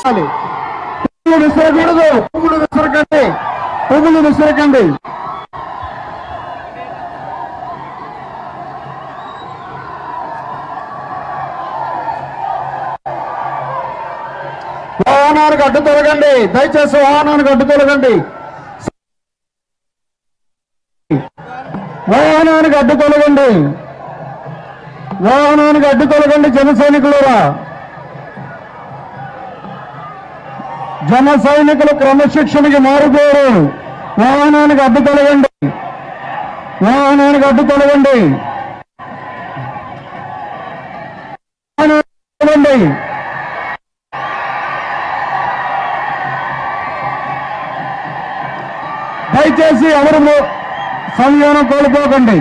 విసరాలి పువ్వులు విసరకూడదు పువ్వులు విసరకండి పువ్వులు విసరకండి వాహనానికి అడ్డు తొలగండి దయచేసి వాహనానికి అడ్డు తొలగండి వాహనానికి అడ్డు తొలగండి వాహనానికి అడ్డు తొలగండి జన సైనికులరా జన సైనికులు క్రమశిక్షణకి మారిపోరు వాహనానికి అడ్డు తొలగండి వాహనానికి అడ్డు తొలగండి వాహనానికి తొలగండి దయచేసి ఎవరు మో- సంయమనం కోల్పోకండి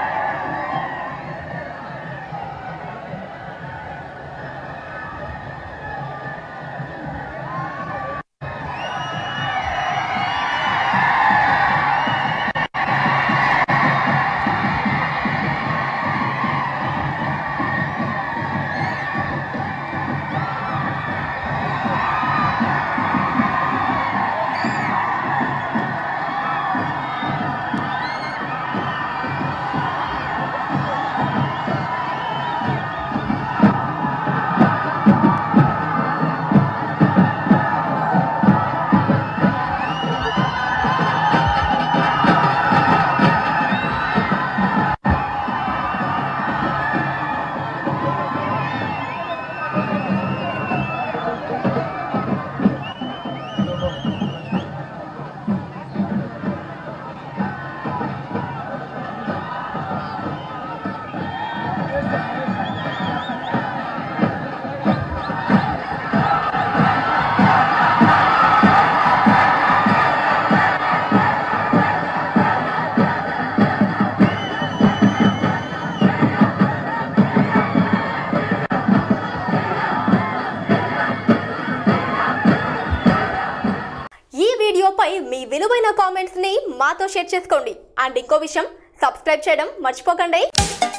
ఈ వీడియోపై మీ విలువైన కామెంట్స్ ని మాతో షేర్ చేసుకోండి అండ్ ఇంకో విషయం సబ్స్క్రైబ్ చేయడం మర్చిపోకండి